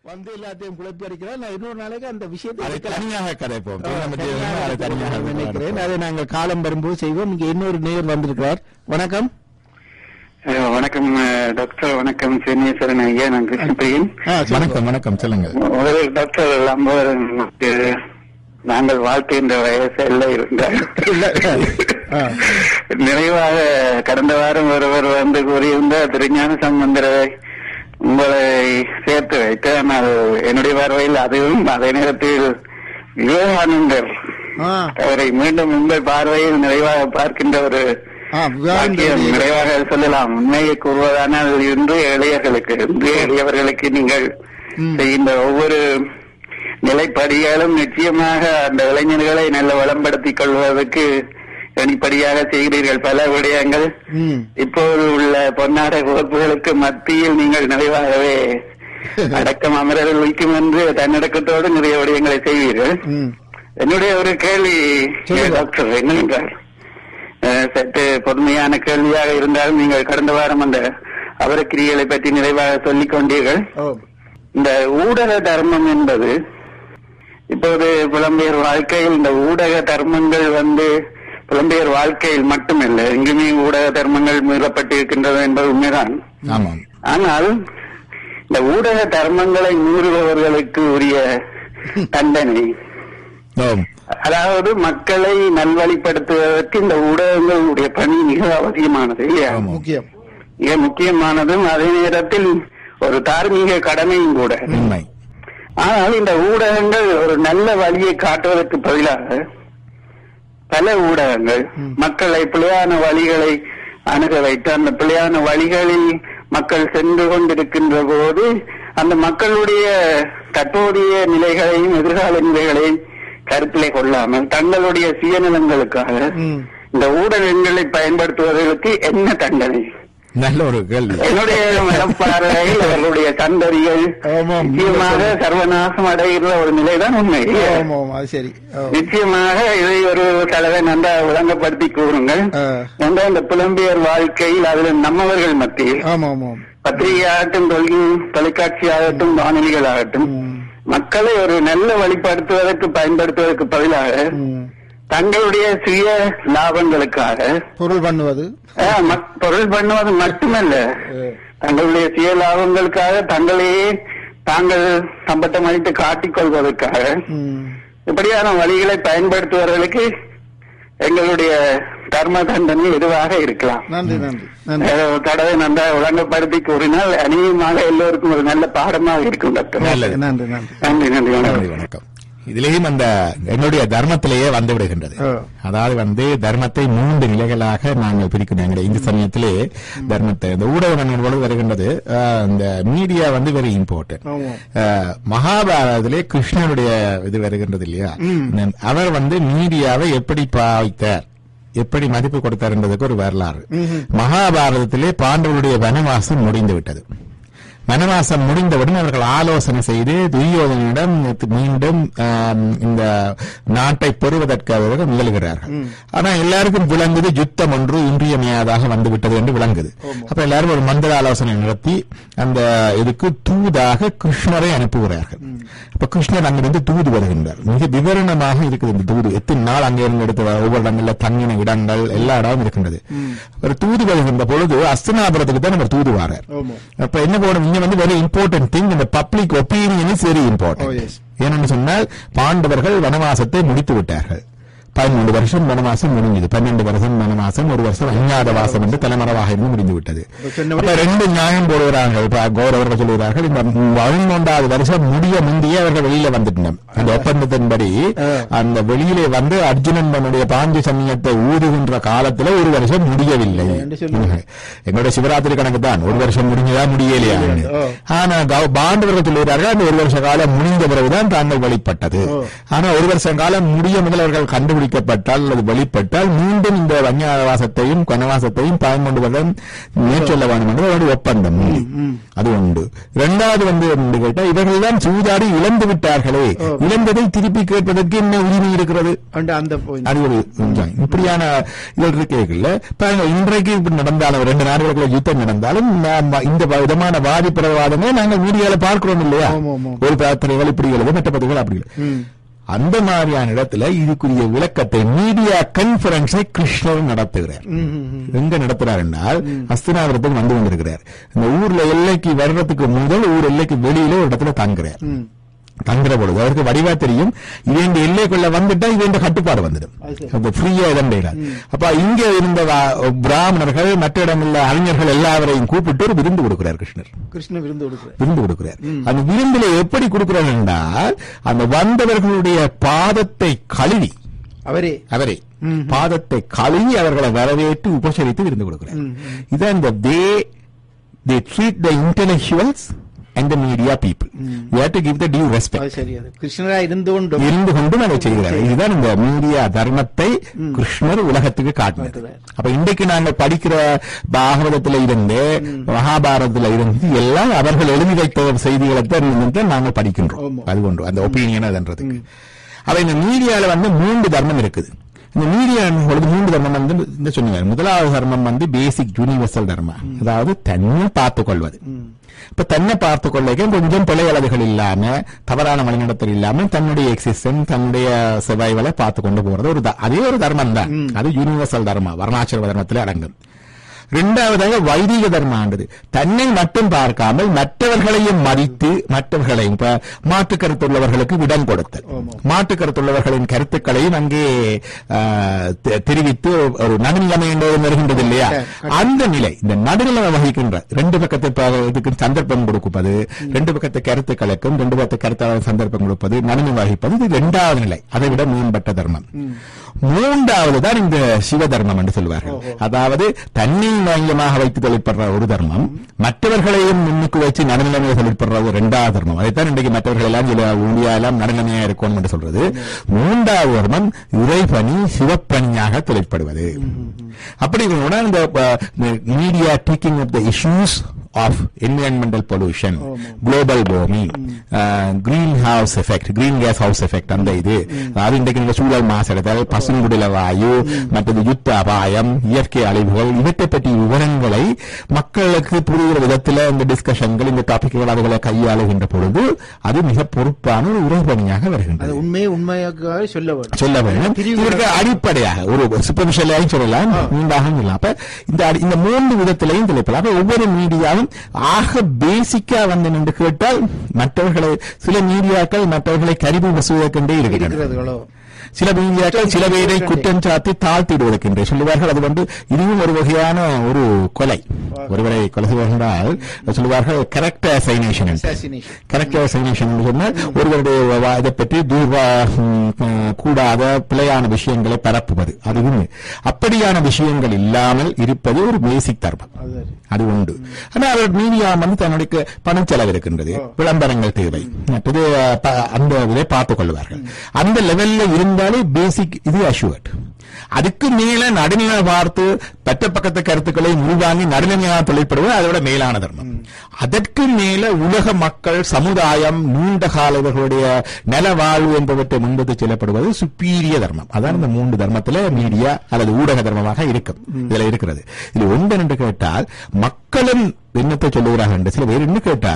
வந்து எல்லாத்தையும் குழப்பி அடிக்கிறார் நான் இன்னொரு நாளைக்கு அந்த விஷயத்தை அதை எடுக்கலாம். தனியாக கதைப்போம் ஆ, நம்ம செய்யணும், அதை தனியாக நான் நினைக்கிறேன் கதைப்போம். அதை நாங்கள் காலம் வரும்போது செய்வோம் இங்க இன்னொரு நேயர் வந்திருக்கிறார் வணக்கம் அஹ் வணக்கம் அஹ் டாக்டர் வணக்கம் சீனியேஸ்வரன் ஐயா நான் கிருஷ்ணபிரியன் ஆ, சொல்லுங்க. வணக்கம் வணக்கம் சொல்லுங்க முதல் டாக்டர் லம்போதரனுக்கு நாங்கள் வாழ்த்துகின்ற வயசு எல்லாம் இருந்தார் இல்ல. ஆ. நிறைவாக கடந்த வாரம் ஒருவர் வந்து கூறியிருந்தார் திருஞான சம்பந்தரை உங்களை சேர்த்து வைத்து ஆனால் என்னுடைய பார்வையில் அதுவும் அதே நேரத்தில் விவேகானந்தர் ஆ, அவரை மீண்டும் உங்கள் பார்வையில் நிறைவாக பார்க்கின்ற ஒரு ஆ, வாக்கியம் விவேகானந்தருடைய- நிறைவாக சொல்லலாம் உண்மையை கூறுவதானால் இன்று இளையர்களுக்கு இன்று எளியவர்களுக்கு நீங்கள் ம். செய்கின்ற ஒவ்வொரு நிலைப்படிகளும் நிச்சயமாக அந்த இளைஞர்களை நல்ல வளம்படுத்திக் கொள்வதற்கு தனிப்படியாக செய்கிறீர்கள் பல விடயங்கள் ம். இப்போது உள்ள பொன்னாட கோப்புகளுக்கு மத்தியில் நீங்கள் நிறைவாகவே அடக்கம் அமரர்கள் வைக்கும் என்று தன்னடக்கத்தோடு நிறைய விடயங்களை செய்வீர்கள் ம். என்னுடைய ஒரு கேள்வி சொல்லுங்க. டாக்டர் என்னவென்றால் அஹ், சற்று பொறுமையான கேள்வியாக இருந்தாலும் நீங்கள் கடந்த வாரம் அந்த அவரக்கிரியலை பற்றி நிறைவாக சொல்லிக் கொண்டீர்கள் ஓ, இந்த ஊடக தர்மம் என்பது இப்போது புலம்பெயர் வாழ்க்கையில் இந்த ஊடக தர்மங்கள் வந்து புலம்பெயர் வாழ்க்கையில் மட்டுமல்ல எங்குமே ஊடக தர்மங்கள் மீறப்பட்டிருக்கின்றது என்பது உண்மைதான் ஆமாம் ஆனால் இந்த ஊடக தர்மங்களை மீறுபவர்களுக்கு உரிய தண்டனை ஓம் அதாவது மக்களை நல்வழிப்படுத்துவதற்கு இந்த ஊடகங்களுடைய பணி மிக அவசியமானது இல்லையா ஆமாம். முக்கியம் மிக முக்கியமானதும் அதே நேரத்தில் ஒரு தார்மீக கடமையும் கூட உண்மை ஆனால் இந்த ஊடகங்கள் ஒரு நல்ல வழியை காட்டுவதற்கு பதிலாக பல ஊடகங்கள் மக்களை பிழையான வழிகளை அணுக வைத்து அந்த பிழையான வழிகளில் மக்கள் சென்று கொண்டிருக்கின்ற போது அந்த மக்களுடைய தற்போதைய நிலைகளையும் எதிர்கால நிலைகளையும் கருத்திலே கொள்ளாமல் தங்களுடைய சுயநலங்களுக்காக ம். இந்த ஊடகங்களை பயன்படுத்துவதற்கு என்ன தண்டனை நல்ல ஒரு கேள்வி என்னுடைய மனப்பார்வையில் அவர்களுடைய சந்ததிகள் ஆமாம். நிச்சயமாக சர்வநாசம் அடைகிற ஒரு நிலைதான் உண்மை ஆமா ஆமா அது சரி ஓ. நிச்சயமாக இதை ஒரு கலவை நன்றாக விளங்கப்படுத்தி கூறுங்கள் ஆ. என்ற இந்த புலம்பெயர் வாழ்க்கையில் அதில் நம்மவர்கள் மத்தியில் ஆமா ஆமா பத்திரிகையாகட்டும் தொலை தொலைக்காட்சியாகட்டும் வானொலிகளாகட்டும் ம். மக்களை ஒரு நல்ல வழிபடுத்துவதற்கு பயன்படுத்துவதற்கு பதிலாக ம். தங்களுடைய சுய லாபங்களுக்காக பொருள் பண்ணுவது ஆ, மக்- பொருள் பண்ணுவது மட்டுமல்ல அஹ், தங்களுடைய சுய லாபங்களுக்காக தங்களையே தாங்கள் சம்பட்டம் அளித்து காட்டிக் கொள்வதற்காக ம். இப்படியான வழிகளை பயன்படுத்துவவர்களுக்கு எங்களுடைய தர்ம தண்டனை எதுவாக இருக்கலாம் நன்றி நன்றி நன்றி அஹ், ஒரு தடவை நன்றாக விளங்கப்படுத்தி கூறினால் அநேகமாக எல்லோருக்கும் ஒரு நல்ல பாடமாக இருக்கும் டாக்டர் நல்லது. நன்றி நன்றி நன்றி நன்றி நன்றி வணக்கம் வணக்கம் இதிலேயும் அந்த என்னுடைய தர்மத்திலேயே வந்து விடுகின்றது ஆ. அதாவது வந்து தர்மத்தை மூன்று நிலைகளாக நாங்கள் பிரிக்கணும் எங்களுடைய இந்து சமயத்திலே தர்மத்தை இந்த ஊடக நண்பர்களோடு வருகின்றது ஆ, இந்த மீடியா வந்து வெரி இம்பார்ட்டன்ட் ஆமா. மகாபாரதத்திலே கிருஷ்ணனுடைய இது வருகின்றது இல்லையா இந்த- அவர் வந்து மீடியாவை எப்படி பாவித்தார் எப்படி மதிப்பு கொடுத்தார் என்பதற்கு ஒரு வரலாறு மகாபாரதத்திலே பாண்டவருடைய வனவாசம் முடிந்து விட்டது வனவாசம் முடிந்தவுடன் அவர்கள் ஆலோசனை செய்து துரியோதனிடம் மீண்டும் ஆம், இந்த நாட்டை பெறுவதற்காக முயல்கிறார்கள் ஆனா எல்லாருக்கும் விளங்குது யுத்தம் ஒன்று இன்றியமையாதாக வந்துவிட்டது என்று விளங்குது அப்ப எல்லாரும் ஒரு மந்திர ஆலோசனை நடத்தி அந்த இதுக்கு தூதாக கிருஷ்ணரை அனுப்புகிறார்கள் அப்ப கிருஷ்ணர் அங்கிருந்து தூது வருகின்றார் மிக விவரணமாக இருக்குது இந்த தூது எத்தனை நாள் அங்கே இருந்து எடுத்து வர- ஒவ்வொரு இடங்கள்ல தங்கின இடங்கள் எல்லா இடமும் இருக்கின்றது ஒரு தூது வருகின்ற பொழுது அஸ்தனாபுரத்துக்கு தான் அவர் தூது வாரார் ஆமா அப்ப என்ன போடும் இங்க வந்து வெரி இம்பார்ட்டன்ட் திங் இந்த public opinion is very Oh, important yes. ஏனென்று சொன்னால் பாண்டவர்கள் வனவாசத்தை முடித்து விட்டார்கள் பதிமூன்று வருஷம் வனவாசம் முடிஞ்சது பன்னெண்டு வருஷம் வனவாசம் ஒரு வருஷம் அஞ்ஞாத வாசம் என்று தலைமறைவாக இருந்து முடிந்து விட்டது சொன்னபடி- அப்ப ரெண்டு நியாயம் போடுகிறார்கள் இப்ப கௌரவர்கள் சொல்லுகிறார்கள் இந்த பதினொன்றாவது வருஷம் முடிய முந்தைய அவர்கள் வெளியில வந்துட்டோம் அந்த ஒப்பந்தத்தின்படி அந்த வெளியிலே வந்து அர்ஜுனன் தன்னுடைய பாஞ்ச சமயத்தை ஊதுகின்ற காலத்துல ஒரு வருஷம் முடியவில்லை என்று சொல்லுங்க. எங்களுடைய சிவராத்திரி கணக்கு தான் ஒரு வருஷம் முடிஞ்சதா முடியலையா ஓ. ஆனா கௌ- பாண்டவர்கள் சொல்லுகிறார்கள் அந்த ஒரு வருஷ காலம் முடிந்த பிறகுதான் தாங்கள் வெளிப்பட்டது ஓ. ஆனா ஒரு வருஷ காலம் முடிய முதல் அவர்கள் கண்டுபிடித்து கண்டுபிடிக்கப்பட்டால் அல்லது வெளிப்பட்டால் மீண்டும் இந்த வன்னியாவாசத்தையும் கனவாசத்தையும் பயன்கொண்டு வர மேற்சொல்ல வேண்டும் என்று ஒரு ஒப்பந்தம் உண்டு. அது உண்டு இரண்டாவது வந்து என்று கேட்டால் இவர்கள் தான் சூதாடி இழந்து விட்டார்களே இழந்ததை திருப்பி கேட்பதற்கு என்ன உரிமை இருக்கிறது அந்த- அந்த point. அது ஒரு கொஞ்சம் இப்படியான இதில் இருக்கல பாருங்க இன்றைக்கு இப்படி நடந்தாலும் ரெண்டு நாடுகளுக்குள்ள யுத்தம் நடந்தாலும் நாம இந்த விதமான வாதி பிரவாதங்களை நாங்கள் மீடியால பார்க்கிறோம் இல்லையா ஆமா, ஆமா. ஒரு பத்திரிகைகள் இப்படி எழுது மற்ற பத்திரிகைகள் அப்படி எழுது. ம். அந்த மாதிரியான இடத்துல இதுக்குரிய விளக்கத்தை மீடியா கான்பரன்ஸை கிருஷ்ணர் நடத்துகிறார் ம், ம், ம். எங்க நடத்துறார் என்றால் அஸ்தினாபுரத்துக்கு வந்து கொண்டிருக்கிறார் இந்த ஊர்ல எல்லைக்கு வர்றதுக்கு முதல் ஊர் எல்லைக்கு வெளியில ஒரு இடத்துல தங்குறார் ம். தங்குற பொழுது அவருக்கு வடிவா தெரியும் இவன் எல்லைக்குள்ள வந்துட்டா இவன் கட்டுப்பாடு வந்துடும் அது சரி. அப்ப ஃப்ரீயா இடம் பெயராது அப்ப இங்க இருந்த வா- பிராமணர்கள் மற்ற இடங்கள்ல அறிஞர்கள் எல்லாவரையும் கூப்பிட்டு ஒரு விருந்து கொடுக்கிறார் கிருஷ்ணர் கிருஷ்ண விருந்து கொடுக்குறார் விருந்து கொடுக்கிறார் அந்த விருந்துல எப்படி கொடுக்கிறார் என்றால் அந்த வந்தவர்களுடைய பாதத்தை கழுவி அவரே அவரே பாதத்தை கழுவி அவர்களை வரவேற்று உபசரித்து விருந்து கொடுக்கிறார் இதான் இந்த they they treat the intellectuals and the media people you have to give the due respect அது சரி அது கிருஷ்ணரா இருந்து கொண்டும் இருந்து கொண்டு அதை செய்கிறார் இதுதான் இந்த மீடியா தர்மத்தை கிருஷ்ணர் உலகத்துக்கு காட்டினார் காட்டுறார். அப்ப இன்றைக்கு நாங்கள் படிக்கிற பாகவதத்துல இருந்து மகாபாரதத்துல இருந்து எல்லாம் அவர்கள் எழுதி வைத்த செய்திகளை தான் இருந்து நாங்கள் படிக்கின்றோம் ஆமா. அது ஒன்று அந்த ஒப்பீனியன் அதுன்றதுக்கு அப்ப இந்த மீடியால வந்து மூன்று தர்மம் இருக்குது இந்த மீடியா பொழுது மூன்று தர்மம் வந்து இந்த சொன்னீங்க முதலாவது தர்மம் வந்து பேசிக் யூனிவர்சல் தர்மம் அதாவது தன்னை பார்த்துக் கொள்வது இப்ப தன்னை பார்த்து கொள்ளைக்கு கொஞ்சம் பிழை அளவுகள் இல்லாம தவறான வழிநடத்தல் இல்லாம தன்னுடைய எக்ஸிஸ்டன்ஸ் தன்னுடைய சர்வைவலை பார்த்து கொண்டு போறது ஒரு த- அதே ஒரு தர்மம் தான் அது யூனிவர்சல் தர்மம் வர்ணாசிரம தர்மத்தில் அடங்கும் இரண்டாவதாக வைதிக தர்மாண்டது தன்னை மட்டும் பார்க்காமல் மற்றவர்களையும் மதித்து மற்றவர்களையும் இப்ப மாற்று கருத்துள்ளவர்களுக்கு இடம் கொடுத்தல் ஆமா. மாற்று கருத்துள்ளவர்களின் கருத்துக்களையும் அங்கே ஆ, தெ- தெரிவித்து ஒரு நடுநிலைமை என்பது வருகின்றது இல்லையா அந்த நிலை இந்த நடுநிலைமை வகிக்கின்ற ரெண்டு பக்கத்தை ப- இதுக்கு சந்தர்ப்பம் கொடுப்பது ரெண்டு பக்கத்து கருத்துக்களுக்கும் ரெண்டு பக்கத்து கருத்தாளர் சந்தர்ப்பம் கொடுப்பது நடுநிலை வகிப்பது இது இரண்டாவது நிலை அதை விட மேம்பட்ட தர்மம் மூன்றாவது தான் இந்த சிவ தர்மம் என்று சொல்வார்கள் அதாவது தன்னை மையமாக வைத்து தொழிற்படுற ஒரு தர்மம் மற்றவர்களையும் முன்னுக்கு வச்சு நடுநிலைமையை தொழிற்படுற ஒரு இரண்டாவது தர்மம் அதைத்தான் இன்றைக்கு மற்றவர்கள் எல்லாம் சில ஊழியா எல்லாம் நடுநிலைமையா இருக்கணும் என்று சொல்றது மூன்றாவது தர்மம் இறைபணி சிவப்பணியாக தொழிற்படுவது அப்படி இருக்கணும்னா இந்த media taking up the issues of environmental pollution global warming greenhouse effect green gas house effect அந்த இது அதாவது இன்றைக்கு இந்த சூழல் மாசடைதல் பசுங்குடில வாயு மற்றது யுத்த அபாயம் இயற்கை அழிவுகள் இவற்றை பற்றிய விவரங்களை மக்களுக்கு புரிகிற விதத்தில் இந்த டிஸ்கஷன்கள் இந்த டாபிக்கள் அதுகளை கையாளுகின்ற பொழுது அது மிக பொறுப்பான ஒரு உரைபணியாக அது வருகின்றது உண்மையை உண்மையாக சொல்ல வேண்டும் சொல்ல வேண்டும் பிரிவுகளை- இதற்கு அடிப்படையாக ஒரு சூப்பர்ஃபிஷியலாயும் சொல்லலாம் நீண்டாக சொல்லலாம் அப்ப இந்த அடி- இந்த மூன்று விதத்திலையும் தெளிப்பலாம் அப்ப ஒவ்வொரு மீடியாவும் ஆக பேசிக்கா வந்து நின்று கேட்டால் மற்றவர்களை சில மீடியாக்கள் மற்றவர்களை கருவி வசூலிக்கொண்டே இருக்கின்றன இருக்கிறதுகளோ சில மீடியாக்கள் சில பேரை குற்றம் சாட்டி தாழ்த்திடுவதற்கென்றே சொல்லுவார்கள் அது வந்து இதுவும் ஒரு வகையான ஒரு கொலை ஒருவரை கொலை செய்வார்கள் சொல்லுவார்கள் correct assassination Assassination. Correct assassination சொன்னால் ஒருவருடைய வா- இதை பற்றி தூர்வா ம், ம், கூடாத பிழையான விஷயங்களை பரப்புவது அதுவும் அப்படியான விஷயங்கள் இல்லாமல் இருப்பது ஒரு பேசிக் தர்மம் அது சரி. அது உண்டு ஆனா அவர் மீடியா வந்து தன்னுடைய பணம் செலவு இருக்கின்றது விளம்பரங்கள் தேவை மற்றது அஹ், ப- அந்த இதை பார்த்துக் கொள்வார்கள் அந்த லெவல்ல இருந்தாலே பேசிக் இது அஷுவர்ட் அதுக்கு மேல நடுநிலை பார்த்து பெற்ற பக்கத்து கருத்துக்களை உள்வாங்கி நடுநிலையாக தொழிற்படுவது அதோட மேலான தர்மம் அதற்கு மேல உலக மக்கள் சமுதாயம் நீண்ட கால இவர்களுடைய நல வாழ்வு என்பவற்றை முன்பத்து செல்லப்படுவது சுப்பீரிய தர்மம் அதான் இந்த மூன்று தர்மத்துல மீடியா அல்லது ஊடக தர்மமாக இருக்கும் இதுல இருக்கிறது இது ஒன்று என்று கேட்டால் மக்களும் என்னத்தை சொல்லுகிறார்கள் என்று சில பேர் என்ன கேட்டா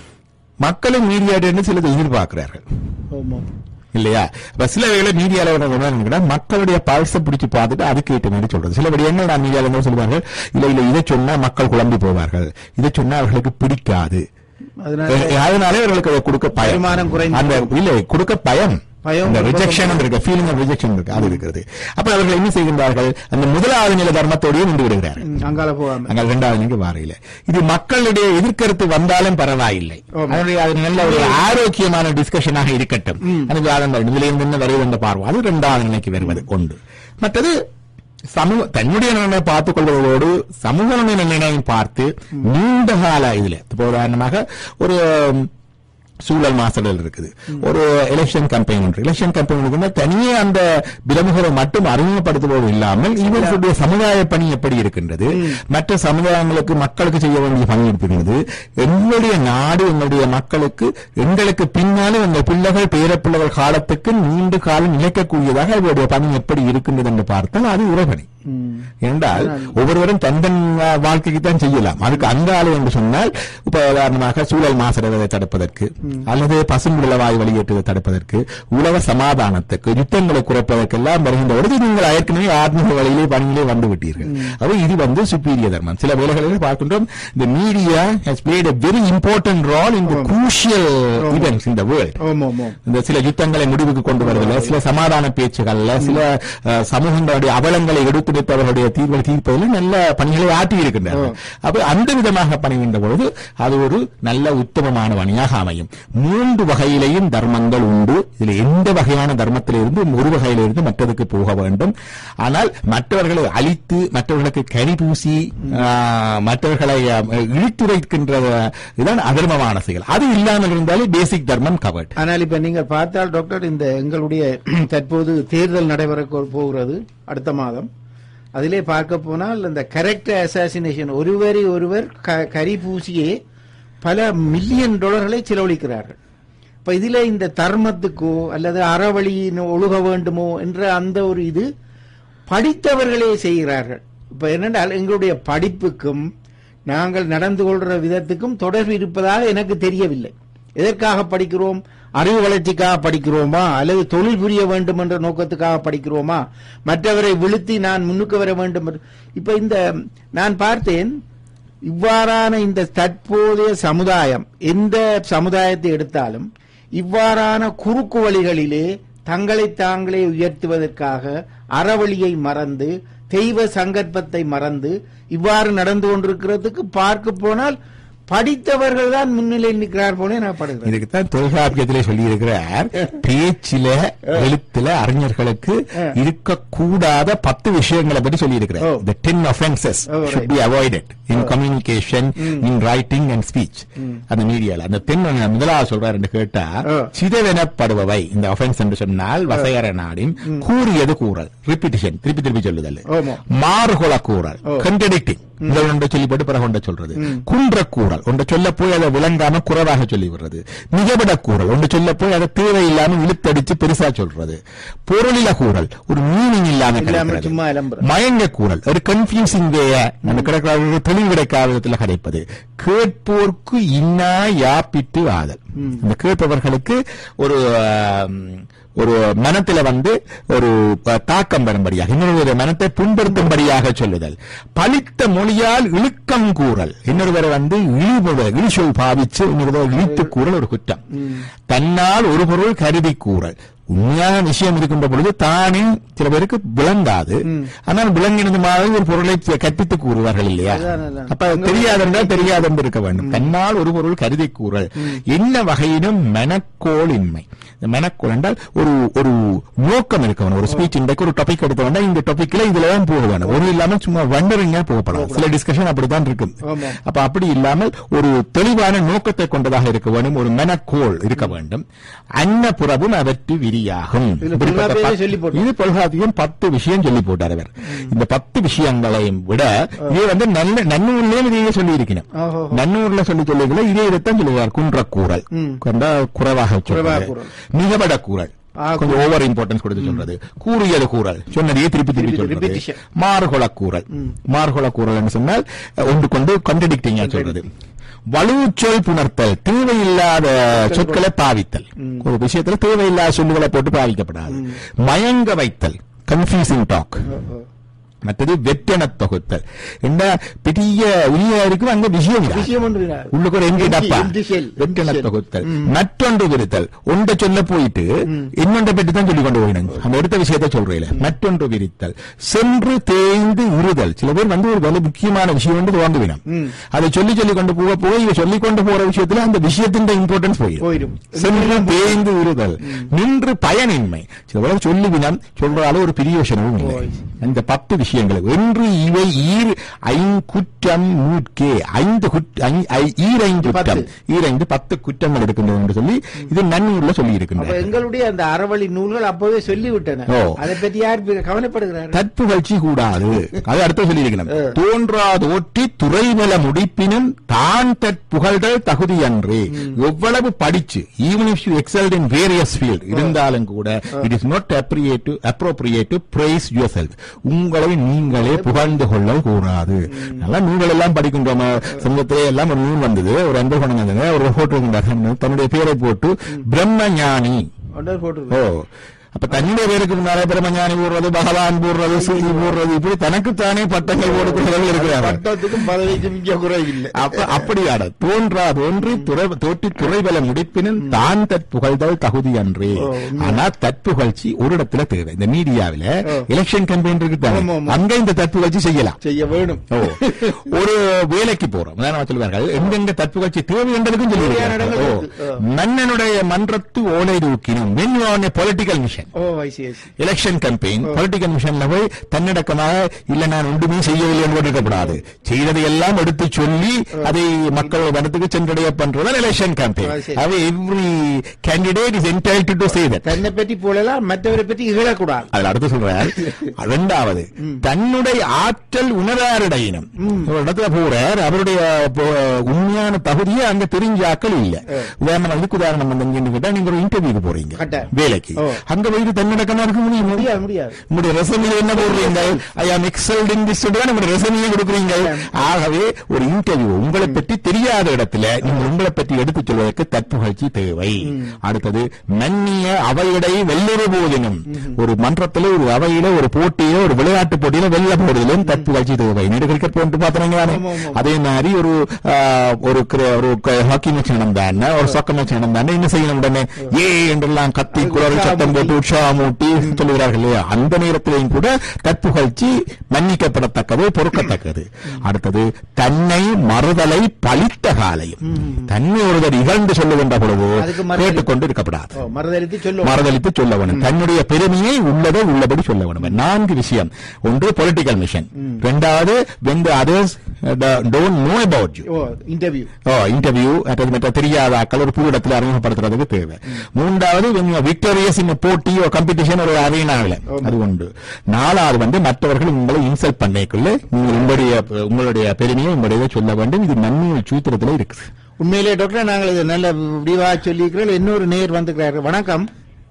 மக்களும் மீடியாட்டு சிலதை எதிர்பார்க்கிறார்கள் ஆமா இல்லையா அப்ப சில வேளை மீடியால என்ன மக்களுடைய பல்ச பிடிச்சு பார்த்துட்டு அதுக்கு ஏற்ற மாதிரி சொல்றது சில என்ன மீடியால என்ன சொல்லுவார்கள் இல்ல இல்ல இதை சொன்னா மக்கள் குழம்பி போவார்கள் இதை சொன்னா அவர்களுக்கு பிடிக்காது அதனால அஹ் அதனால இவர்களுக்கு அதை கொடுக்க பயம் வருமானம் குறைந்து அந்த இல்ல கொடுக்க பயம் பயம் அந்த கொடுக்க ரிஜெக்ஷன் இருக்கு ஃபீலிங் ஆஃப் ரிஜெக்ஷன் இருக்கு அது இருக்கிறது அப்ப அவர்கள் என்ன செய்கின்றார்கள் அந்த முதலாவது நிலை தர்மத்தோடயே நின்று விடுகிறார்கள் ம், அங்கால போகாம அங்க இரண்டாவது நிலைக்கு வாரையில இது மக்களுடைய எதிர்கருத்து வந்தாலும் பரவாயில்லை ஆமா. அதனுடைய அது நல்ல ஒரு ஆரோக்கியமான டிஸ்கஷனாக இருக்கட்டும் எனக்கு வாதம் வரும். இதுல இருந்து என்ன வருது என்ற பார்வை அது இரண்டாவது நிலைக்கு வருவது உண்டு மற்றது சமூக தன்னுடைய நலனை பார்த்துக் கொள்வதோடு சமூக நலனையும் பார்த்து நீண்ட கால இதுல இப்ப உதாரணமாக ஒரு சூழல் மாசடல் இருக்குது ஒரு எலெக்ஷன் கம்பெயின் ஒன்று எலெக்ஷன் கம்பெயின் தனியே அந்த பிரமுகரை மட்டும் அறிமுகப்படுத்துவது இல்லாமல் இவர்களுடைய சமுதாய பணி எப்படி இருக்கின்றது மற்ற சமுதாயங்களுக்கு மக்களுக்கு செய்ய வேண்டிய பணி இருக்கின்றது எங்களுடைய நாடு எங்களுடைய மக்களுக்கு எங்களுக்கு பின்னாலும் எங்கள் பிள்ளைகள் பேரப்பிள்ளைகள் காலத்துக்கு நீண்ட காலம் நிலைக்கக்கூடியதாக அவருடைய பணி எப்படி இருக்கின்றது என்று பார்த்தால் அது உறபணி என்றால் ஒவ்வொருவரும் தன் தன் வா- வாழ்க்கைக்கு தான் செய்யலாம் அதுக்கு அந்த ஆளு என்று சொன்னால் இப்ப உதாரணமாக சூழல் மாசடைவதை தடுப்பதற்கு அல்லது பசுங்குடல வாயு வெளியேற்றுவதை தடுப்பதற்கு உலக சமாதானத்துக்கு யுத்தங்களை குறைப்பதற்கெல்லாம் வருகின்ற பொழுது நீங்கள் ஏற்கனவே ஆத்மீக வழியிலே பணியிலே வந்து விட்டீர்கள் அப்ப இது வந்து சுப்பீரிய தர்மம் சில வேளைகளில் பார்க்கின்றோம் இந்த media has played a very important role in the crucial events in the world ஆமா ஆமா இந்த சில யுத்தங்களை முடிவுக்கு கொண்டு வருவதில் சில சமாதான பேச்சுகள்ல சில அஹ், சமூகங்களுடைய அவலங்களை எடுத்துரைப்பவர்களுடைய தீர்வை தீர்ப்பதில் நல்ல பணிகளை ஆற்றி இருக்கின்றனர் அப்ப அந்த விதமாக பணிகின்ற பொழுது அது ஒரு நல்ல உத்தமமான பணியாக அமையும் மூன்று வகையிலேயும் தர்மங்கள் உண்டு இதுல எந்த வகையான தர்மத்திலிருந்து ஒரு வகையிலிருந்து மற்றதுக்கு போக வேண்டும் ஆனால் மற்றவர்களை அழித்து மற்றவர்களுக்கு கரி பூசி ஆஹ், மற்றவர்களை அஹ், இழித்துரைக்கின்ற இதுதான் அதர்மமான செயல் அது இல்லாமல் இருந்தாலே பேசிக் தர்மம் கவர்ட் ஆனால் இப்ப நீங்க பார்த்தால் டாக்டர் இந்த எங்களுடைய தற்போது தேர்தல் நடைபெற கொ- போகிறது அடுத்த மாதம் அதிலே பார்க்க போனால் இந்த கரெக்ட் அசாசினேஷன் ஒருவரை ஒருவர் க- கரி பூசியே பல மில்லியன் டாலர்களை செலவழிக்கிறார்கள் இப்ப இதுல இந்த தர்மத்துக்கோ அல்லது அறவழியின் ஒழுக வேண்டுமோ என்ற அந்த ஒரு இது படித்தவர்களே செய்கிறார்கள் இப்ப என்னென்றால் எங்களுடைய படிப்புக்கும் நாங்கள் நடந்து கொள்ற விதத்துக்கும் தொடர்பு இருப்பதாக எனக்கு தெரியவில்லை எதற்காக படிக்கிறோம் அறிவு வளர்ச்சிக்காக படிக்கிறோமா அல்லது தொழில் புரிய வேண்டும் என்ற நோக்கத்துக்காக படிக்கிறோமா மற்றவரை விழுத்தி நான் முன்னுக்கு வர வேண்டும் என்று- இப்ப இந்த நான் பார்த்தேன் இவ்வாறான இந்த தற்போதைய சமுதாயம் எந்த சமுதாயத்தை எடுத்தாலும் இவ்வாறான குறுக்கு வழிகளிலே தங்களை தாங்களே உயர்த்துவதற்காக அறவழியை மறந்து தெய்வ சங்கற்பத்தை மறந்து இவ்வாறு நடந்து கொண்டிருக்கிறதுக்கு பார்க்க போனால் படித்தவர்கள் தான் முன்னிலையில் நிற்கிறார் போல நான் படுகிறேன் இதுக்குத்தான் தொல்காப்பியத்திலே சொல்லி இருக்கிறார் பேச்சில எழுத்துல அறிஞர்களுக்கு இருக்கக்கூடாத பத்து விஷயங்களை பற்றி சொல்லி ஓ. இருக்கிறார் the ten offenses O, should right. be avoided in communication in writing and speech அந்த மீடியால அந்த தென் முதலாவது சொல்றாரு என்று கேட்டா ஓ. சிதவெனப்படுபவை இந்த offense என்று சொன்னால் வசையற நாடின் கூறியது கூறல் ரிப்பிட்டிஷன் திருப்பி திருப்பி சொல்லுதல் ஆமா. மாறுகொள கூறல் ஓ. கண்டடிக்டிங் முதல் ஒன்றை சொல்லி போட்டு பிறகு ஒன்றை சொல்றது குன்ற கூறல் ஒன்றை சொல்ல போய் அதை விளங்காம குறைவாக சொல்லி விடுறது மிகவிட கூறல் ஒன்று சொல்ல போய் அதை தேவையில்லாம இழுத்தடிச்சு பெருசா சொல்றது பொருளில கூறல் ஒரு மீனிங் இல்லாம இல்லாம கிடைக்கிறது. சும்மா இளம்புறது. மயங்க கூறல் ஒரு கன்ஃபியூசிங் வேய அந்த கிடைக்கிற தெளிவு கிடைக்காத விதத்தில் கிடைப்பது கேட்போர்க்கு இன்னா யாப்பிட்டு ஆதல் இந்த கேட்பவர்களுக்கு ஒரு ஆம், ஒரு மனத்தில வந்து ஒரு அஹ், தாக்கம் வரும்படியாக இன்னொரு மனத்தை புண்படுத்தும்படியாக சொல்லுதல் பலித்த மொழியால் இழுக்கம் கூறல் இன்னொருவரை வந்து இழிவுதல் இழிச்சொல் பாவிச்சு இன்னொருவர் இழித்து கூறல் ஒரு குற்றம் தன்னால் ஒரு பொருள் கருதி கூறல் உண்மையான விஷயம் இருக்கின்ற பொழுது தானே சில பேருக்கு விளங்காது ஆனால் விளங்கினது மாதிரி ஒரு பொருளை கற்பித்து கூறுவார்கள் இல்லையா அதான், அதான். அப்ப தெரியாதென்றால் தெரியாதென்று இருக்க வேண்டும் தன்னால் ஒரு பொருள் கருதி கூறல் என்ன வகையிலும் மெனக்கோளின்மை இந்த மெனக்கோள் என்றால் ஒரு ஒரு நோக்கம் இருக்க வேணும் ஒரு ஸ்பீச் இன்றைக்கு ஒரு டாபிக் எடுத்த வேண்டாம் இந்த டாபிக்ல இதுல தான் போக வேணும் ஒரு இல்லாம சும்மா வண்டரிங்கா போகப்படாது சில டிஸ்கஷன் அப்படித்தான் இருக்கும் ஆமா. அப்ப அப்படி இல்லாமல் ஒரு தெளிவான நோக்கத்தை கொண்டதாக இருக்க வேண்டும் ஒரு மெனக்கோள் இருக்க வேண்டும் அன்னபுறவும் அவற்று விரியாகும் இதுல இப்படிப்பட்ட தொல்காப்பியமே பத்து- சொல்லி போட்டார். இது தொல்காப்பியம் பத்து விஷயம் சொல்லி போட்டார் அவர் இந்த பத்து விஷயங்களையும் விட இது வந்து நல்ல நன்னூர்லயே இதையே சொல்லி இருக்கணும் ஓஹோ. நன்னூர்ல சொல்லி சொல்லுகிற இதே இதைத்தான் சொல்லுவார் குன்றக்கூறல் ம். கொண்டா குறைவாக குறைவாக சொல்றது கூறல். மிகபட கூறல் ஆ, கொஞ்சம் ஓவர் இம்பார்ட்டன்ஸ் கொடுத்து சொல்றது கூறியது கூறல் சொன்னதையே திருப்பி திருப்பி திருப்பி சொல்றது repetition. மார்கொள கூறல் மார்கொள கூறல் சொன்னால் அஹ், ஒன்று கொண்டு கண்டடிக்டிங்கா சொல்றது வலுச்சொல் புணர்த்தல் தேவையில்லாத சொற்களை பாவித்தல் ஒரு விஷயத்துல தேவையில்லாத சொல்லுகளை போட்டு பாவிக்கப்படாது மயங்க வைத்தல் கன்ஃபியூசிங் டாக் மற்றது வெற்றென தொகுத்தல் என்ன பெரிய உரிய இருக்கும் அங்க விஷயம் இல்ல. விஷயம் ஒன்று இல்ல. உள்ளுக்கு ஒரு எம்டி Empty- டப்பா empty shell. வெற்றென Shell. தொகுத்தல் மற்றொன்று விரித்தல் ஒன்றை சொல்ல போயிட்டு இன்னொன்றை பற்றி தான் சொல்லிக் கொண்டு போயிடும் அந்த எடுத்த விஷயத்தை சொல்றேன் மற்றொன்று விரித்தல் சென்று தேய்ந்து உறுதல் சில பேர் வந்து ஒரு வலு முக்கியமான விஷயம் வந்து துவங்குவினம் அதை சொல்லி சொல்லி கொண்டு போக போக இவ சொல்லி கொண்டு போற விஷயத்துல அந்த விஷயத்தின் இம்பார்ட்டன்ஸ் போயிடும் போயிடும். சென்று தேய்ந்து உறுதல் நின்று பயனின்மை சில பேர் சொல்லுவினம் சொல்றாலும் ஒரு பிரியோசனமும் இல்லை இந்த பத்து விஷயம் விஷயங்கள் என்று இவை ஈர் ஐங்குற்றம் நூற்கே ஐந்து குற்ற ஐ- ஐ- ஈரைந்து குற்றம் ஈரைந்து பத்து குற்றங்கள் இருக்கின்றது என்று சொல்லி இது நன்னூர்ல சொல்லி அப்ப இருக்கின்றது எங்களுடைய அந்த அறவழி நூல்கள் அப்பவே சொல்லிவிட்டன ஓ. அதை பற்றி யார் பி- கவலைப்படுகிறார் தற்புகழ்ச்சி கூடாது அது அடுத்த சொல்லியிருக்கணும் தோன்றா தோற்றி துறைநில முடிப்பினும் தான் தற்புகழ்தல் தகுதி அன்றே எவ்வளவு படிச்சு even if you exalt in various field இருந்தாலும் கூட it is not appropriate appropriate to praise yourself உங்களை நீங்களே புகழ்ந்து கொள்ள கூடாது நல்லா நூல்கள் எல்லாம் படிக்கின்றோம் சமூகத்திலே எல்லாம் ஒரு நூல் வந்தது ஒரு அன்பர் கொண்டு வந்தது ஒரு போட்டோ தன்னுடைய பேரை போட்டு பிரம்மஞானி ஒன்றரை போட்டு ஓ அப்ப தன்னுடைய பேருக்கு முன்னாலே பிரம்மஞானி போடுறது பகவான் போடுறது சூரி போடுறது இப்படி தனக்குத்தானே பட்டங்கள் போடுகிறவர்கள் இருக்கிறார்கள் பட்டத்துக்கும் பதவிக்கும் இங்க குறை இல்லை அப்ப அப்படியாட தோன்றா தோன்றி துறை தோற்றி துறைபல முடிப்பினும் தான் தற்புகழ்தல் தகுதி அன்றே ஆனா தற்புகழ்ச்சி ஒரு இடத்துல தேவை இந்த மீடியாவில எலெக்ஷன் கம்பெயின் இருக்கு தானே ஆமா, ஆமா. அங்க இந்த தற்புகழ்ச்சி செய்யலாம் செய்ய வேணும் ஓ ஒரு வேலைக்கு போறோம் உதாரணமா சொல்லுவார்கள் எங்கெங்க தற்புகழ்ச்சி தேவை என்றதுக்கும் தேவையான இடங்கள் சொல்லியிருக்காங்க இருக்கு. ஓ. மன்னனுடைய மன்றத்து ஓலை தூக்கினும் when you on political mission oh I see I see election campaign political மிஷன்ல போய் தன்னடக்கமாக இல்ல நான் ஒன்றுமே செய்யவில்லை என்று இருக்கக்கூடாது செய்ததை எல்லாம் எடுத்து சொல்லி அதை மக்கள் மனத்துக்கு சென்றடைய பண்றதுதான் எலெக்ஷன் கம்பெயின் ஆ, சரி. அவை every candidate is entitled to say that தன்னை பற்றி போலலாம் மற்றவரை பற்றி இகழக்கூடாது அதுல அடுத்து சொல்றார் இரண்டாவது தன்னுடைய ஆற்றல் உணராரிடையினம் ஒரு இடத்துல போறார் அவருடைய போ- உண்மையான தகுதியை அங்க தெரிஞ்ச ஆக்கள் இல்ல உதாரணம் அதுக்கு உதாரணம் வந்து எங்கன்னு கேட்டா நீங்க ஒரு இன்டர்வியூக்கு போறீங்க கட்டாயம். வேலைக்கு ஓ. அங்க போயிட்டு தன்னடக்கமா இருக்க முடியுமா முடியாது முடியாது உங்களுடைய ரெசமில என்ன போடுறீங்க ஐ ஆம் எக்ஸல்ட் இன் திஸ் தான் உங்களுடைய ரெசமியை கொடுக்குறீங்க ஆகவே ஒரு இன்டர்வியூ உங்களை பற்றி தெரியாத இடத்துல நீங்க உங்களை பற்றி எடுத்துச் சொல்வதற்கு தற்புகழ்ச்சி தேவை அடுத்தது மன்னிய அவையிடை வெல்லுற போதினும் ஒரு மன்றத்துல ஒரு அவையில ஒரு போட்டியில ஒரு விளையாட்டு போட்டியில வெல்ல போறதிலும் தற்புகழ்ச்சி தேவை நேரு கிரிக்கெட் போட்டு பாத்துறீங்க ஆமா, ஆமா. அதே மாதிரி ஒரு ஆ, ஒரு கிர- ஒரு ஹாக்கி மேட்ச் நடந்தான ஒரு சாக்கர் மேட்ச் நடந்தான என்ன செய்யணும் உடனே ஏ என்றெல்லாம் கத்தி குரல் சத்தம் போட்டு உற்சாகமூட்டி சொல்லுகிறார்கள் இல்லையா அந்த நேரத்திலையும் கூட தற்புகழ்ச்சி மன்னிக்கப்படத்தக்கது பொறுக்கத்தக்கது அடுத்தது தன்னை மறுதலை பழித்த காலையும் தன்னை ஒருவர் இகழ்ந்து சொல்லுகின்ற பொழுது அதுக்கு மறுதலி- கேட்டுக்கொண்டு இருக்கப்படாது ஓ மறுதளித்து சொல்லுவோம் மறுதளித்து சொல்ல வேணும் தன்னுடைய பெருமையை உள்ளதை உள்ளபடி சொல்ல வேணும் நான்கு விஷயம் ஒன்று பொலிட்டிக்கல் மிஷன் இரண்டாவது when the others uh, don't know about you oh interview oh interview மற்றது மற்ற தெரியாத ஆக்கள் ஒரு புது இடத்துல அறிமுகப்படுத்துறதுக்கு தேவை மூன்றாவது when you are victorious in a போட்டி ஒரு கம்பெடிஷன் ஒரு அரேனாவில் அது உண்டு நாலாவது வந்து மற்றவர்கள் உங்களை இன்சல்ட் பண்ணைக்குள்ள நீங்கள் உங்களுடைய உங்களுடைய பெருமையை உங்களுடைய சொல்ல வேண்டும் இது நன்மையில் சூத்திரத்தில் இருக்குது உண்மையிலே டாக்டர் நாங்கள் இது நல்ல விரிவாக சொல்லியிருக்கிறோம் இன்னொரு நேர் வந்துக்கிறாரு வணக்கம்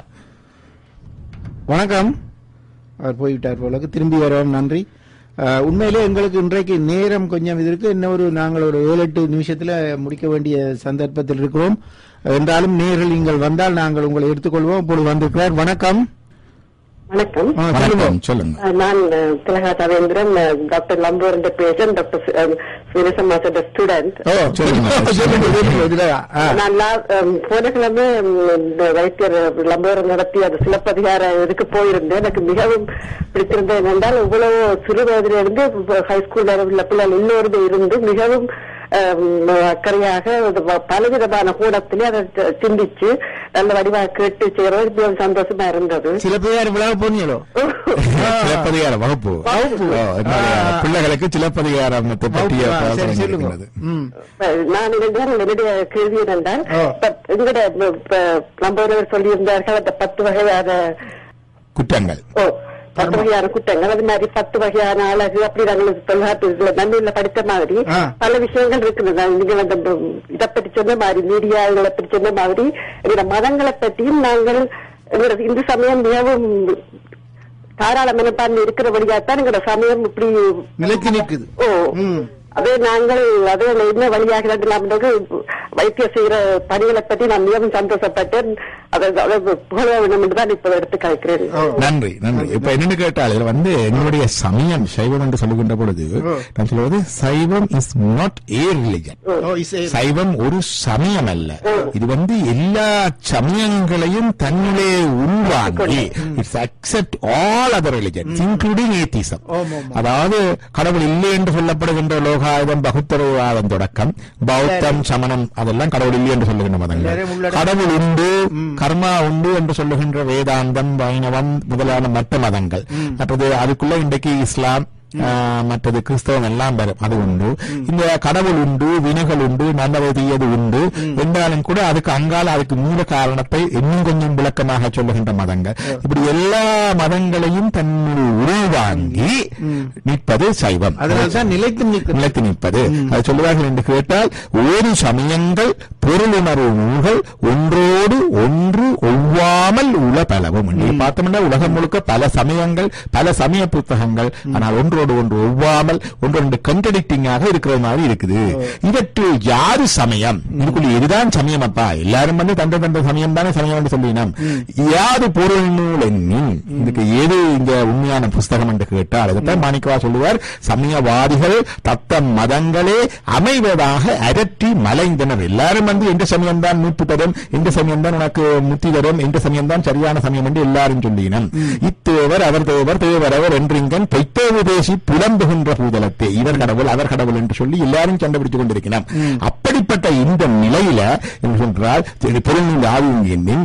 வணக்கம் அவர் போய்விட்டார் போலக்கு திரும்பி வரவும் நன்றி அஹ், உண்மையிலே எங்களுக்கு இன்றைக்கு நேரம் கொஞ்சம் இது இருக்கு இன்னொரு நாங்கள் ஒரு ஏழு எட்டு நிமிஷத்துல முடிக்க வேண்டிய சந்தர்ப்பத்தில் இருக்கிறோம் என்றாலும் நேரில் நீங்கள் வந்தால் நாங்கள் உங்களை எடுத்துக்கொள்வோம் இப்பொழுது வந்திருக்கிறார் வணக்கம் வணக்கம் ஆ, சொல்லுங்க வணக்கம் சொல்லுங்க அஹ் நான் அஹ், திலகா தவேந்திரன் அஹ், டாக்டர் லம்போர் பேஷன் டாக்டர் சுரேசமாசோட ஸ்டூடெண்ட் ஓ சொல்லுங்க. சொல்லுங்க, சொல்லுங்க, இதுல, ஆ. நான் லா- அஹ், போன கிழமை உம், இந்த வைத்தியர் லம்போர் நடத்தி அது சிலப்பதிகார இதுக்கு போயிருந்தேன் எனக்கு மிகவும் பிடித்திருந்தது என்னென்றால் இவ்வளவு சிறு வயதிலிருந்து ஹைஸ்கூல் உள்ள பிள்ளைகள் இன்னொரு இருந்து மிகவும் அஹ், அக்கறையாக அது ப- பலவிதமான கூடத்திலே அதை சி- சிந்திச்சு நல்ல வடிவாக கேட்டு செய்யறது மிகவும் சந்தோஷமா இருந்தது சில பேர் விழா போனீங்களோ சிலப்பதிகார வகுப்பு வகுப்பு. ஓ, என்னுடைய ஆ. பிள்ளைகளுக்கு சிலப்பதிகாரத்தை பற்றிய ஆ, சரி பிரசனம் சொல்லுங்க இருக்கிறது. ம் நான் இருந்தால் என்னுடைய கேள்வி என்னென்றால் ஓ. இப்ப எங்கட இப்ப நம்ம ஒருவர் சொல்லியிருந்தார்கள் அந்த பத்து வகையான குற்றங்கள் ஓ பத்து வகையான குற்றங்கள் அது மாதிரி பத்து வகையான அழகு அப்படி நாங்கள் தொல்காப்பியத்துல நன்மையில படித்த மாதிரி ஆ. பல விஷயங்கள் இருக்குது நான் நீங்க அந்த இதை பற்றி சொன்ன மாதிரி மீடியாங்களை பற்றி சொன்ன மாதிரி எங்களோட மதங்களை பற்றியும் நாங்கள் எங்களோட இந்து சமயம் மிகவும் தாராள மனப்பான்மை இருக்கிறபடியாத்தான் எங்களோட சமயம் இப்படி நிலைத்து நிற்குது ஓ ம். அதே நாங்கள் அதே என்ன வழியாக நாம் வைத்திய செய்கிற பணிகளை பற்றி நான் மிகவும் சந்தோஷப்பட்டேன் அதை அதை புகழ வேண்டும் என்று தான் இப்ப எடுத்து கலைக்கிறேன் ஓ. நன்றி நன்றி இப்ப என்னன்னு கேட்டால் இதுல வந்து என்னுடைய சமயம் சைவம் என்று சொல்லுகின்ற பொழுது நான் சொல்வது Saivam is not a religion ஓ, இசை சைவம் ஒரு சமயம் அல்ல இது வந்து எல்லா சமயங்களையும் தன்னுள்ளே உள்வாங்கி it's accept all other religions including atheism ஆமா, ஆமா. அதாவது கடவுள் இல்லை என்று சொல்லப்படுகின்ற லோகாயுதம் பகுத்தரவாதம் தொடக்கம் பௌத்தம் சமணம் அதெல்லாம் கடவுள் இல்லை என்று சொல்லுகின்ற மதங்கள் எல்லாரையும் உள்ளடக்கி- கடவுள் உண்டு கர்மா உண்டு என்று சொல்லுகின்ற வேதாந்தம் வைணவம் முதலான மற்ற மதங்கள் மற்றது அதுக்குள்ள இன்றைக்கு இஸ்லாம் ஆஹ், மற்றது கிறிஸ்தவம் எல்லாம் வரும் அது உண்டு இந்த கடவுள் உண்டு வினைகள் உண்டு நல்லது தீயது உண்டு என்றாலும் கூட அதுக்கு அங்கால அதுக்கு மூல காரணத்தை இன்னும் கொஞ்சம் விளக்கமாக சொல்லுகின்ற மதங்கள் இப்படி எல்லா மதங்களையும் தன்னுள் உள்வாங்கி நிற்பது சைவம் அதனால தான் நிலைத்து நிற்கிறது நிலைத்து நிற்பது அது சொல்லுவார்கள் என்று கேட்டால் ஒரு சமயங்கள் பொருளுணர்வு நூல்கள் ஒன்றோடு ஒன்று ஒவ்வாமல் உள்ள பலவும் நீ பார்த்தோம்னா உலகம் முழுக்க பல சமயங்கள் பல சமய புத்தகங்கள் ஆனால் ஒன்றோடு ஒன்று ஒவ்வாமல் ஒன்றொன்று கண்டடிக்டிங்காக இருக்கிற மாதிரி இருக்குது இவற்றில் யாரு சமயம் இதுக்குள்ள இதுதான் சமயம் அப்பா எல்லாரும் வந்து தந்த தந்த சமயம் தானே சமயம் என்று சொல்லினோம் யாது பொருள் நூல் எண்ணின் இதுக்கு எது இந்த உண்மையான புஸ்தகம் என்று கேட்டால் அதைத்தான் மாணிக்கவா சொல்லுவார் சமயவாதிகள் தத்தம் மதங்களே அமைவதாக அரற்றி மலைந்தனர் எல்லாரும் வந்து எந்த சமயம் தான் மீட்பு தரும் எந்த சமயம் தான் உனக்கு முத்தி தரும் எந்த சமயம் தான் சரியான சமயம் என்று எல்லாரும் சொல்லினம் இத்தேவர் அவர் தேவர் தேவர் அவர் என்றிங்கன் பொய்த்தேவு பேசி புலம்புகின்ற பூதலத்தே இவர் கடவுள் அவர் கடவுள் என்று சொல்லி எல்லாரும் சண்டை பிடித்துக் கொண்டிருக்கிறோம் அப்படிப்பட்ட இந்த நிலையில என்று சொன்னால் பொருள் ஆகும் எண்ணின்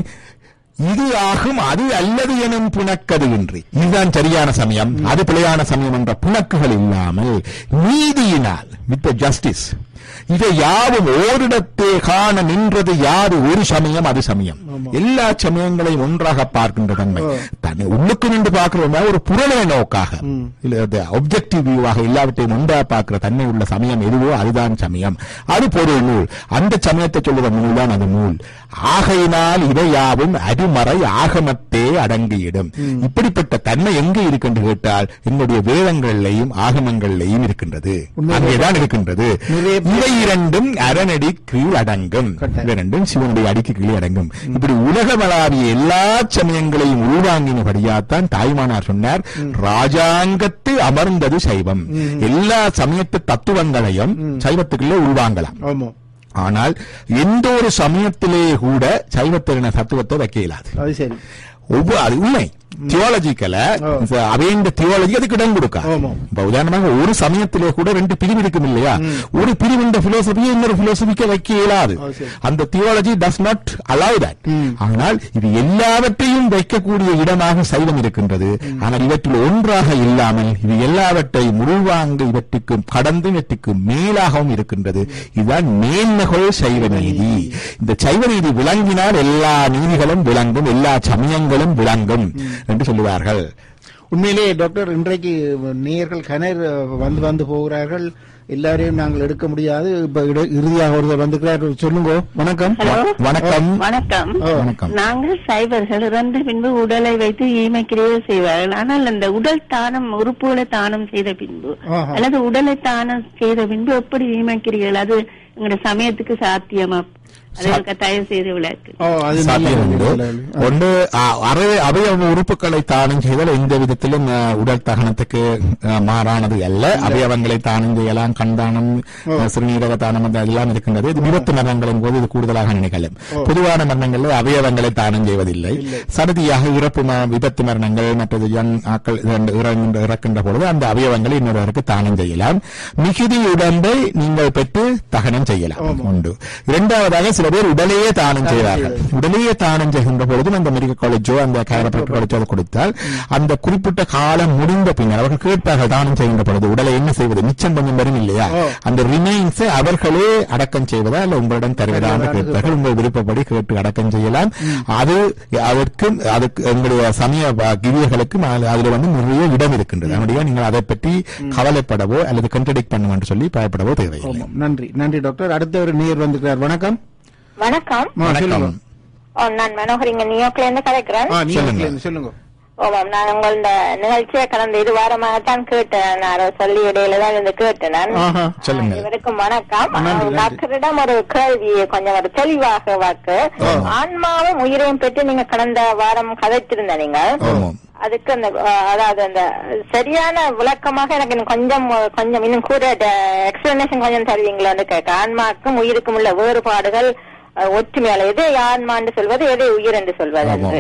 இது ஆகும் அது அல்லது எனும் புனக்கது இன்றி இதுதான் சரியான சமயம் அது பிழையான சமயம் என்ற புனக்குகள் இல்லாமல் நீதியினால் வித் ஜஸ்டிஸ் இதை யாவும் ஓரிடத்தே காண நின்றது யாது ஒரு சமயம் அது சமயம் எல்லா சமயங்களையும் ஒன்றாக பார்க்கின்ற தன்மை தன்னை உள்ளுக்கு நின்று பார்க்கிறோம்னா ஒரு புறநிலை நோக்காக இல்ல ஒப்ஜெக்டிவ் வியூவாக எல்லாவற்றையும் ஒன்றாக பார்க்கிற தன்மை உள்ள சமயம் எதுவோ அதுதான் சமயம் அது பொருள் நூல் அந்த சமயத்தை சொல்லுற நூல் தான் அது நூல் ஆகையினால் இவை யாவும் அருமறை ஆகமத்தே அடங்கியிடும் இப்படிப்பட்ட தன்மை எங்கே இருக்கின்ற கேட்டால் என்னுடைய வேதங்களிலேயும் ஆகமங்களிலேயும் இருக்கின்றது அங்கேதான் இருக்கின்றது நிறைய பேர் இவை இரண்டும் அரணடி கீழ் அடங்கும் கட்டாயம். இவை இரண்டும் சிவனுடைய அடிக்கு கீழே அடங்கும் இப்படி உலகமளாவிய எல்லா சமயங்களையும் உள்வாங்கினபடியாத்தான் தாய்மானார் சொன்னார் ராஜாங்கத்து அமர்ந்தது சைவம் எல்லா சமயத்து தத்துவங்களையும் சைவத்துக்குள்ளே உள்வாங்கலாம் ஆமா ஆனால் எந்த ஒரு சமயத்திலே கூட சைவத்தின தத்துவத்தை வைக்க இயலாது அது சரி ஒவ்வொரு அது உண்மை தியோலஜிக்கல ஓ. அவையின் தியோலஜி அதுக்கு இடம் கொடுக்க ஆமா. இப்ப உதாரணமாக ஒரு சமயத்திலே கூட ரெண்டு பிரிவு இருக்கும் இல்லையா ஒரு பிரிவுண்ட பிலோசபியை இன்னொரு பிலோசபிக்க வைக்க இயலாது ஓ, சரி. அந்த theology does not allow that ஆனால் இது எல்லாவற்றையும் வைக்கக்கூடிய இடமாக சைவம் இருக்கின்றது ஆனால் இவற்றில் ஒன்றாக இல்லாமல் இது எல்லாவற்றையும் உள்வாங்க இவற்றுக்கும் கடந்து இவற்றுக்கு மேலாகவும் இருக்கின்றது இதுதான் மேன்மகள் சைவ நீதி இந்த சைவ நீதி விளங்கினால் எல்லா நீதிகளும் விளங்கும் எல்லா சமயங்களும் விளங்கும் என்று சொல்லுவார்கள் உண்மையிலே டாக்டர் இன்றைக்கு நேயர்கள் கனர் வந்து வந்து போகிறார்கள் எல்லாரையும் நாங்கள் எடுக்க முடியாது இப்ப இட- இறுதியாக ஒருத்தர் வந்துக்கிறார் சொல்லுங்க வணக்கம் ஹலோ வணக்கம் வணக்கம் ஓ. வணக்கம் நாங்கள் சைவர்கள் இறந்த பின்பு உடலை வைத்து ஈமைக்கிரியை செய்வார்கள் ஆனால் அந்த உடல் தானம் உறுப்புகளை தானம் செய்த பின்பு ஆஹா. அல்லது உடலை தானம் செய்த பின்பு எப்படி ஈமைக்கிறீர்கள் அது எங்களுடைய சமயத்துக்கு சாத்தியமா அதற்கு தயவு செய்து விளக்கு ஓ அது நல்ல சாத்தியம் உண்டு கேள்வி. ஒன்று அ- அறை- அவயவ உறுப்புகளை தானம் செய்தல் எந்த விதத்திலும் அ, உடல் தகனத்துக்கு அ, மாறானது அல்ல அவயவங்களை தானம் செய்யலாம் கண் தானம் அ, சிறுநீரக தானம் அந்த எல்லாம் இருக்கின்றது இது விபத்து மரணங்களின் போது இது கூடுதலாக நினைக்கலாம் பொதுவான மரணங்களில் அவயவங்களை தானம் செய்வதில்லை சடுதியாக இறப்பு ம- விபத்து மரணங்கள் மற்றது யங் ஆக்கள் இரண்டு இறங்கின்ற- இறக்கின்ற பொழுது அந்த அவயவங்களை இன்னொருவருக்கு தானம் செய்யலாம் மிகுதி உடம்பை நீங்கள் பெற்று தகனம் செய்யலாம் உண்டு இரண்டாவதாக சில பேர் உடலையே தானம் செய்வார்கள் உடலையே தானம் செய்கின்ற பொழுதும் அந்த மெடிக்கல் காலேஜோ அந்த கேரப்பட்ட காலேஜோ அதை கொடுத்தால் அந்த குறிப்பிட்ட காலம் முடிந்த பின்னர் அவர்கள் கேட்பார்கள் தானம் செய்கின்ற பொழுது உடலை என்ன செய்வது மிச்சம் கொஞ்சம் வரும் இல்லையா அந்த ரிமைன்ஸ் அவர்களே அடக்கம் செய்வதா இல்ல உங்களிடம் தருவதா என்று கேட்பார்கள் உங்கள் விருப்பப்படி கேட்டு அடக்கம் செய்யலாம் அது அதற்கும் அதுக்கு எங்களுடைய சமய வ- கிரியர்களுக்கும் அது- அதுல வந்து நிறைய இடம் இருக்கின்றது அதனுடைய நீங்கள் அதை பற்றி கவலைப்படவோ அல்லது கண்ட்ரடிக்ட் பண்ணுவோம் என்று சொல்லி பயப்படவோ தேவையில்லை ஆமாம். நன்றி நன்றி டாக்டர் அடுத்த ஒரு நேயர் வந்துக்கிறார் வணக்கம் வணக்கம் ஆ, சொல்லுங்க வணக்கம் ஓ, நான் மனோகர் இங்க நியூயார்க்ல இருந்து கதைக்கிறேன் ஆ, நீங்க சொல்லுங்க. சொல்லுங்க. சொல்லுங்க ஓமாம் நான் உங்கள் இந்த நிகழ்ச்சியை கடந்த இரு வாரமாகத்தான் கேட்டேன் நான் அதை சொல்லி இடையில தான் இருந்து கேட்டேன் நான் ஆஹா. சொல்லுங்க. இவருக்கும் வணக்கம் நன்றி, நன்றி. டாக்டரிடம் ஒரு கேள்வி கொஞ்சம் ஒரு தெளிவாக வாக்கு ஆன்மாவும் உயிரையும் பற்றி நீங்க கடந்த வாரம் கதைத்திருந்த நீங்க ஆமாம் அதுக்கு அந்த அஹ், அதாவது அந்த சரியான விளக்கமாக எனக்கு இன்னும் கொஞ்சம் கொஞ்சம் இன்னும் கூட எக்ஸ்பிளனேஷன் கொஞ்சம் தருவீங்களான்னு கேட்க ஆன்மாக்கும் உயிருக்கும் உள்ள வேறுபாடுகள் அஹ், ஒற்றுமையால எது ஆன்மா என்று சொல்வது எதை உயிர் என்று சொல்வது என்று ஆமாம்.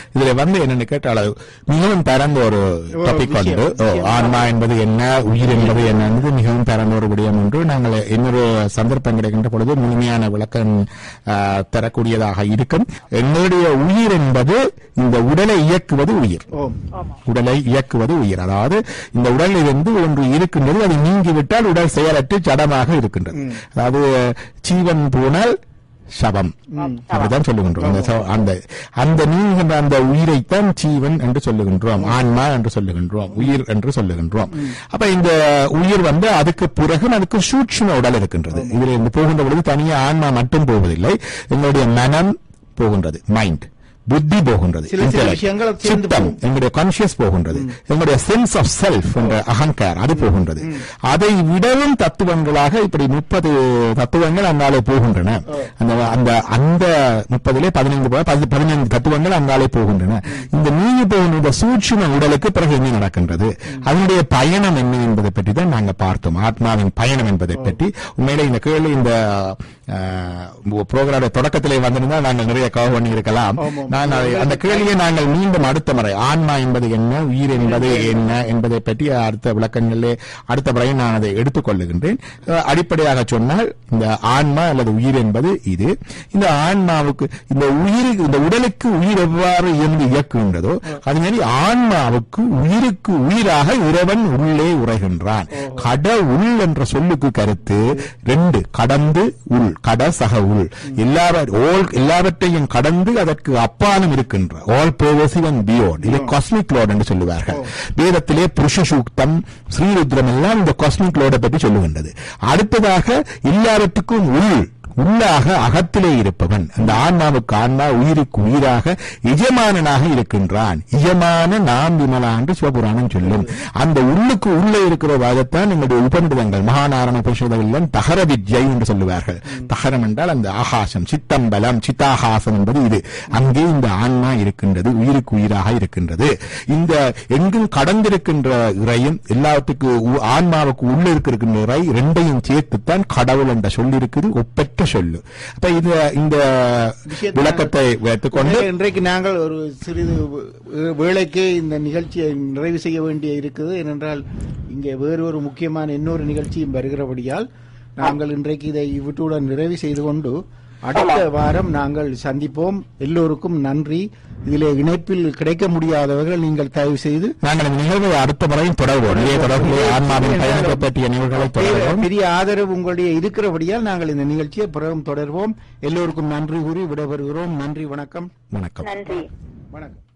இதுல வந்து என்னன்னு கேட்டால் அது மிகவும் பரந்த ஒரு ஒரு டாபிக் விஷயம், உண்டு ஓ, விஷயம். ஆன்மா என்பது என்ன உயிர் என்பது என்ன என்பது மிகவும் பரந்த ஒரு விடயம் ஒன்று நாங்கள் இன்னொரு சந்தர்ப்பம் கிடைக்கின்ற பொழுது முழுமையான விளக்கம் ஆ, தரக்கூடியதாக இருக்கும் எங்களுடைய உயிர் என்பது இந்த உடலை இயக்குவது உயிர் ஓம் உடலை இயக்குவது உயிர் அதாவது இந்த உடலில் இருந்து ஒன்று இருக்கின்றது அது நீங்கிவிட்டால் உடல் செயலற்று ஜடமாக இருக்கின்றது அதாவது ஜீவன் போனால் சபம் அப்படிதான் சொல்லுகின்றோம் அந்த ச- அந்த அந்த நீங்கின்ற அந்த உயிரைத்தான் ஜீவன் என்று சொல்லுகின்றோம் ஆன்மா என்று சொல்லுகின்றோம் உயிர் என்று சொல்லுகின்றோம் அப்ப இந்த உயிர் வந்து அதுக்கு பிறகு அதுக்கு சூட்சும உடல் இருக்கின்றது இதுல இருந்து போகின்ற பொழுது தனியா ஆன்மா மட்டும் போவதில்லை எங்களுடைய மனம் போகின்றது மைண்ட் புத்தி போகின்றது சில சில intellect, விஷயங்கள் சேர்ந்து சித்தம் போகும். எங்களுடைய கான்சியஸ் போகின்றது எங்களுடைய சென்ஸ் ஆஃப் செல்ஃப் என்ற அகங்கார் அது போகின்றது அதை விடவும் தத்துவங்களாக இப்படி முப்பது தத்துவங்கள் அங்காலே போகின்றன அந்த அந்த அந்த முப்பதிலே பதினைந்து ப- பதி- பதினைந்து தத்துவங்கள் அங்காலே போகின்றன இந்த நீங்கி போகின்ற இந்த சூட்சும உடலுக்கு பிறகு என்ன நடக்கின்றது அதனுடைய பயணம் என்ன என்பதை பற்றி தான் நாங்க பார்த்தோம் ஆத்மாவின் பயணம் என்பதை பற்றி உண்மையிலே இந்த கேள்வி இந்த புரோகிராம் தொடக்கத்திலே வந்திருந்தால் நாங்கள் நிறைய கவர் பண்ணி இருக்கலாம் நான் அதை- அந்த கேள்வியை நாங்கள் மீண்டும் அடுத்த முறை ஆன்மா என்பது என்ன உயிர் என்பது என்ன என்பதை பற்றி அடுத்த விளக்கங்களிலே அடுத்த முறை நான் அதை எடுத்துக் கொள்ளுகின்றேன் அஹ், அடிப்படையாக சொன்னால் இந்த ஆன்மா அல்லது உயிர் என்பது இது இந்த ஆன்மாவுக்கு இந்த உயிருக்கு இந்த உடலுக்கு உயிர் எவ்வாறு இருந்து இயக்குகின்றதோ அது மாதிரி ஆன்மாவுக்கு உயிருக்கு உயிராக இறைவன் உள்ளே உரைகின்றான் கடவுள் என்ற சொல்லுக்கு கருத்து ரெண்டு கடந்து உள் கட சக உள் எல்லாவ- all- எல்லாவற்றையும் கடந்து அதற்கு அப்பாலும் இருக்கின்ற ஆல் பர்வசிவ் அண்ட் பியோட் இது காஸ்மிக் லோட் என்று சொல்லுவார்கள் வேதத்திலே புருஷ சூக்தம் ஸ்ரீருத்ரம் எல்லாம் இந்த காஸ்மிக் லோடை பற்றி சொல்லுகின்றது அடுத்ததாக எல்லாவற்றுக்கும் உள் உள்ளாக அகத்திலே இருப்பவன் அந்த ஆன்மாவுக்கு ஆன்மா உயிருக்கு உயிராக எஜமானனாக இருக்கின்றான் இயமான நாம் விமலா என்று சிவபுராணம் சொல்லும் அந்த உள்ளுக்கு உள்ளே இருக்கிற வாதத்தான் எங்களுடைய உபநிடதங்கள் மகாநாரண புருஷதெல்லாம் தகர வித்யை என்று சொல்லுவார்கள் தகரம் என்றால் அந்த ஆகாசம் சித்தம்பலம் சித்தாகாசம் என்பது இது அங்கே இந்த ஆன்மா இருக்கின்றது உயிருக்கு உயிராக இருக்கின்றது இந்த எங்கும் கடந்திருக்கின்ற இறையும் எல்லாத்துக்கு உ- ஆன்மாவுக்கு உள்ள இருக்கின்ற இறை ரெண்டையும் சேர்த்துத்தான் கடவுள் என்ற சொல் இருக்குது ஒப்பற்ற சொல்லு அப்ப இது இந்த விஷயத்தை விளக்கத்தை வைத்துக்கொண்டு இன்றைக்கு- இன்றைக்கு நாங்கள் ஒரு சிறிது வே- வேளைக்கே இந்த நிகழ்ச்சியை நிறைவு செய்ய வேண்டிய இருக்குது ஏனென்றால் இங்கே வேறு ஒரு முக்கியமான இன்னொரு நிகழ்ச்சியும் வருகிறபடியால் நாங்கள் இன்றைக்கு இதை இவற்றுடன் நிறைவு செய்து கொண்டு அடுத்த வாரம் நாங்கள் சந்திப்போம் எல்லோருக்கும் நன்றி இதிலே இணைப்பில் கிடைக்க முடியாதவர்கள் நீங்கள் தயவு செய்து நாங்கள் இந்த நிகழ்வை அடுத்த முறையும் தொடர்வோம் இதே தொடர்பிலே ஆன்மாவின் பயணத்தை பற்றிய நிகழ்வுகளை தொடர்வோம் பெரிய ஆதரவு உங்களுடைய இருக்கிறபடியால் நாங்கள் இந்த நிகழ்ச்சியை பிறகும் தொடர்வோம் எல்லோருக்கும் நன்றி கூறி விடைபெறுகிறோம் நன்றி வணக்கம் வணக்கம் நன்றி வணக்கம்